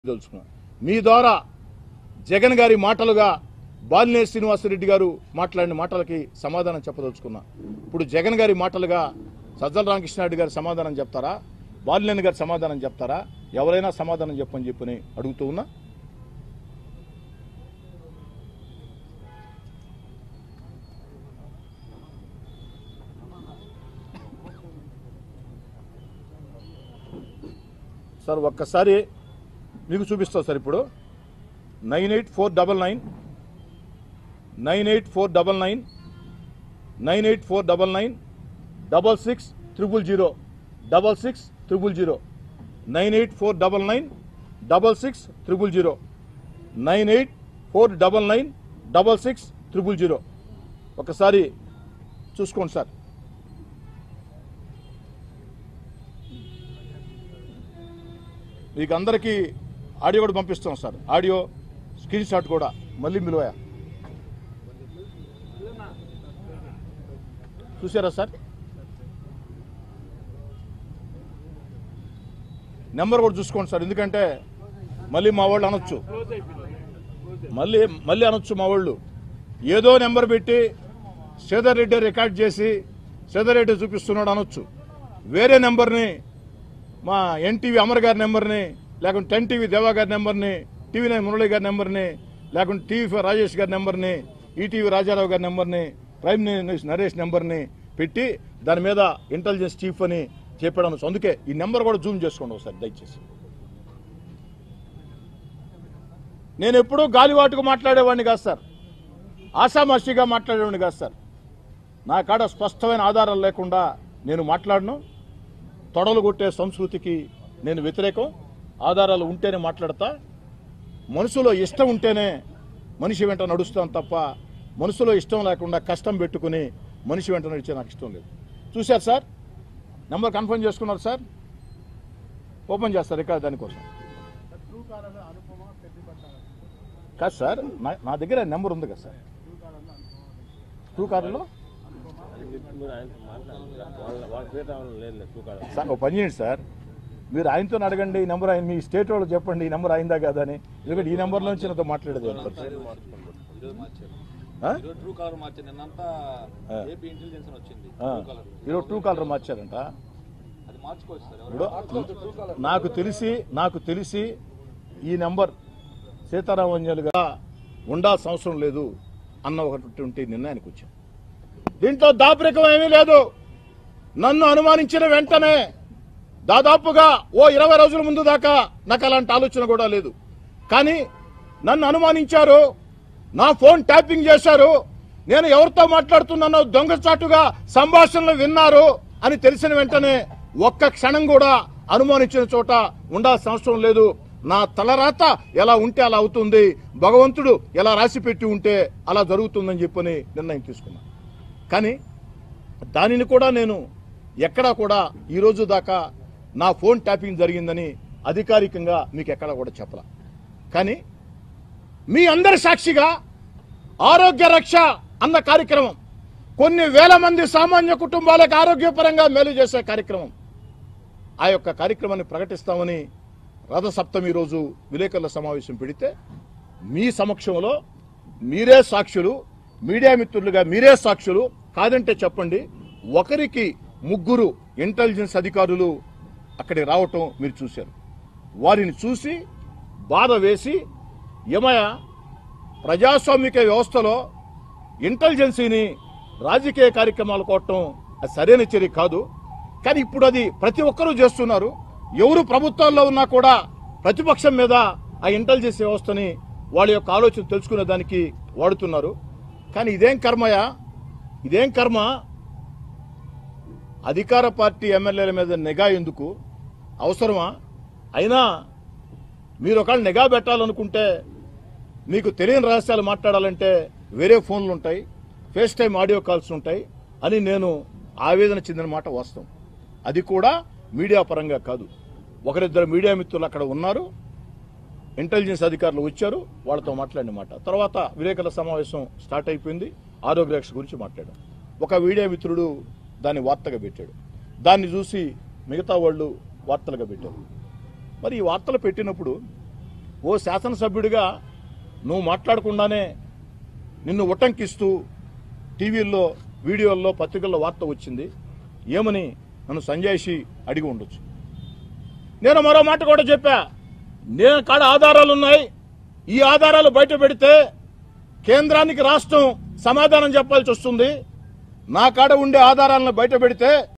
తెలుసుకున్నాం మీ ద్వారా జగన్ గారి మాటలుగా బాలినేని శ్రీనివాసరెడ్డి గారు మాట్లాడిన మాటలకి సమాధానం చెప్పదలుచుకున్నా ఇప్పుడు జగన్ గారి మాటలుగా సజ్జల రామకృష్ణారెడ్డి గారు సమాధానం చెప్తారా బాలినేని గారు సమాధానం చెప్తారా ఎవరైనా సమాధానం చెప్పని చెప్పని అడుగుతూ ఉన్నా సార్ ఒక్కసారి మీకు చూపిస్తా సార్ ఇప్పుడు nine eight four double nine nine eight four double nine nine eight four double nine double six triple zero double six triple zero nine eight four double nine double six triple zero nine eight four double nine double six triple zero ఒకసారి చూసుకోండి sir మీకు అందరికీ audio కూడా పంపిస్తాం sir audio screen shot కూడా మళ్ళీ మిలువయా చూసారా sir number కూడా చూసుకోండి సార్ ఎందుకంటే మళ్ళీ మా వాళ్ళు అనొచ్చు మళ్ళీ మళ్ళీ అనొచ్చు మా వాళ్ళు ఏదో నెంబర్ పెట్టి శ్రీధర్ రెడ్డి రికార్డ్ చేసి శ్రీధర్ రెడ్డి చూపిస్తున్నాడు అనొచ్చు వేరే నెంబర్ని మా ఎన్టీవీ అమర్ గారి నెంబర్ని లేకుంటే టెన్ టీవీ దేవా గారి నెంబర్ని టీవీ నైన్ మురళి గారి నెంబర్ని లేకుంటే టీవీ ఫైవ్ రాజేష్ గారి నెంబర్ని ఈటీవీ రాజారావు గారి నెంబర్ని ప్రైమ్ న్యూస్ నరేష్ నెంబర్ని పెట్టి దాని మీద ఇంటెలిజెన్స్ చీఫ్ అని చెప్పాడు అందుకే ఈ నెంబర్ కూడా జూమ్ చేసుకోండి ఒకసారి దయచేసి నేను ఎప్పుడూ గాలివాటుకు మాట్లాడేవాడిని కాదు సార్ ఆషామాషిగా మాట్లాడేవాడిని కాదు సార్ నా కాడ స్పష్టమైన ఆధారాలు లేకుండా నేను మాట్లాడను తొడలు కొట్టే సంస్కృతికి నేను వ్యతిరేకం ఆధారాలు ఉంటేనే మాట్లాడతా మనసులో ఇష్టం ఉంటేనే మనిషి వెంట నడుస్తాను తప్ప మనసులో ఇష్టం లేకుండా కష్టం పెట్టుకుని మనిషి వెంట నడిచే నాకు ఇష్టం లేదు చూశారు సార్ నెంబర్ కన్ఫర్మ్ చేసుకున్నారు సార్ ఓపెన్ చేస్తారు రికార్డ్ దానికోసం కాదు సార్ నా నా దగ్గర నెంబర్ ఉంది కదా సార్ ట్రూ కార్డులో మీరు ఆయన మాట్లాడండి వాళ్ళ వాళ్ళ పేరు రావడం లేదు టూ కాడ సార్ ఒక పని చేయండి సార్ మీరు ఆయనతో అడగండి ఈ నెంబర్ ఆయన మీ స్టేట్ వాళ్ళు చెప్పండి ఈ నెంబర్ అయిందా కదా అని ఎందుకంటే ఈ నెంబర్ నుంచి నాతో మాట్లాడేది ఏం పరిస్థితి. ఈరోజు మార్చారు ఆ? ఈరోజు ట్రూ కాలర్ మార్చారు నిన్నంతా ఆ. ఏపీ ఇంటెలిజెన్స్ అని వచ్చింది ఆ. ట్రూ కాలర్ ఈరోజు ట్రూ కాలర్ మార్చారంట అది మార్చుకోవచ్చు సార్ ఇప్పుడు ఎవరు ట్రూ కాలర్ నాకు తెలిసి నాకు తెలిసి ఈ నెంబర్ సీతారామంజలుగా ఉండాల్సిన అవసరం లేదు అన్న ఒకటి నిర్ణయానికి వచ్చాం దీంట్లో దాపరికం ఏమీ లేదు నన్ను అనుమానించిన వెంటనే దాదాపుగా ఓ ఇరవై రోజుల ముందు దాకా నాకు అలాంటి ఆలోచన కూడా లేదు కానీ నన్ను అనుమానించారు నా ఫోన్ ట్యాపింగ్ చేశారు నేను ఎవరితో మాట్లాడుతున్నానో దొంగచాటుగా సంభాషణలు విన్నారు అని తెలిసిన వెంటనే ఒక్క క్షణం కూడా అనుమానించిన చోట ఉండాల్సిన అవసరం లేదు నా తలరాత ఎలా ఉంటే అలా అవుతుంది భగవంతుడు ఎలా రాసి పెట్టి ఉంటే అలా జరుగుతుందని చెప్పని నిర్ణయం తీసుకున్నా కానీ దానిని కూడా నేను ఎక్కడా కూడా ఈ రోజు దాకా నా ఫోన్ ట్యాపింగ్ జరిగిందని అధికారికంగా మీకు ఎక్కడా కూడా చెప్పలా కానీ మీ అందరి సాక్షిగా ఆరోగ్య రక్ష అన్న కార్యక్రమం కొన్ని వేల మంది సామాన్య కుటుంబాలకు ఆరోగ్యపరంగా మేలు చేసే కార్యక్రమం ఆ యొక్క కార్యక్రమాన్ని ప్రకటిస్తామని రథసప్తమి రోజు విలేకరుల సమావేశం పెడితే మీ సమక్షంలో మీరే సాక్షులు మీడియా మిత్రులుగా మీరే సాక్షులు కాదంటే చెప్పండి ఒకరికి ముగ్గురు ఇంటెలిజెన్స్ అధికారులు అక్కడికి రావటం మీరు చూశారు వారిని చూసి బాధ వేసి యమయ ప్రజాస్వామిక వ్యవస్థలో ఇంటెలిజెన్సీని రాజకీయ కార్యక్రమాలు కోవటం అది సరైన చర్య కాదు కానీ ఇప్పుడు అది ప్రతి ఒక్కరూ చేస్తున్నారు ఎవరు ప్రభుత్వాల్లో ఉన్నా కూడా ప్రతిపక్షం మీద ఆ ఇంటెలిజెన్స్ వ్యవస్థని వాళ్ళ యొక్క ఆలోచన తెలుసుకునే దానికి వాడుతున్నారు కానీ ఇదేం కర్మయా ఇదేం కర్మ అధికార పార్టీ ఎమ్మెల్యేల మీద నిఘా ఎందుకు అవసరమా అయినా మీరు ఒకవేళ నిఘా పెట్టాలనుకుంటే మీకు తెలియని రహస్యాలు మాట్లాడాలంటే వేరే ఫోన్లు ఉంటాయి ఫేస్ టైం ఆడియో కాల్స్ ఉంటాయి అని నేను ఆవేదన చెందిన మాట వాస్తవం అది కూడా మీడియా పరంగా కాదు ఒకరిద్దరు మీడియా మిత్రులు అక్కడ ఉన్నారు ఇంటెలిజెన్స్ అధికారులు వచ్చారు వాళ్ళతో మాట్లాడిన మాట తర్వాత విలేకరుల సమావేశం స్టార్ట్ అయిపోయింది ఆరోగ్య రక్ష గురించి మాట్లాడాం ఒక మీడియా మిత్రుడు దాన్ని వార్తగా పెట్టాడు దాన్ని చూసి మిగతా వాళ్ళు వార్తలుగా పెట్టారు మరి ఈ వార్తలు పెట్టినప్పుడు ఓ శాసనసభ్యుడిగా నువ్వు మాట్లాడకుండానే నిన్ను ఉటంకిస్తూ టీవీల్లో వీడియోల్లో పత్రికల్లో వార్త వచ్చింది ఏమని నన్ను సంజయ్షి అడిగి ఉండొచ్చు నేను మరో మాట కూడా చెప్పా నేను కాడ ఆధారాలు ఉన్నాయి ఈ ఆధారాలు బయట పెడితే కేంద్రానికి రాష్ట్రం సమాధానం చెప్పాల్సి వస్తుంది నా కాడ ఉండే ఆధారాలను బయట పెడితే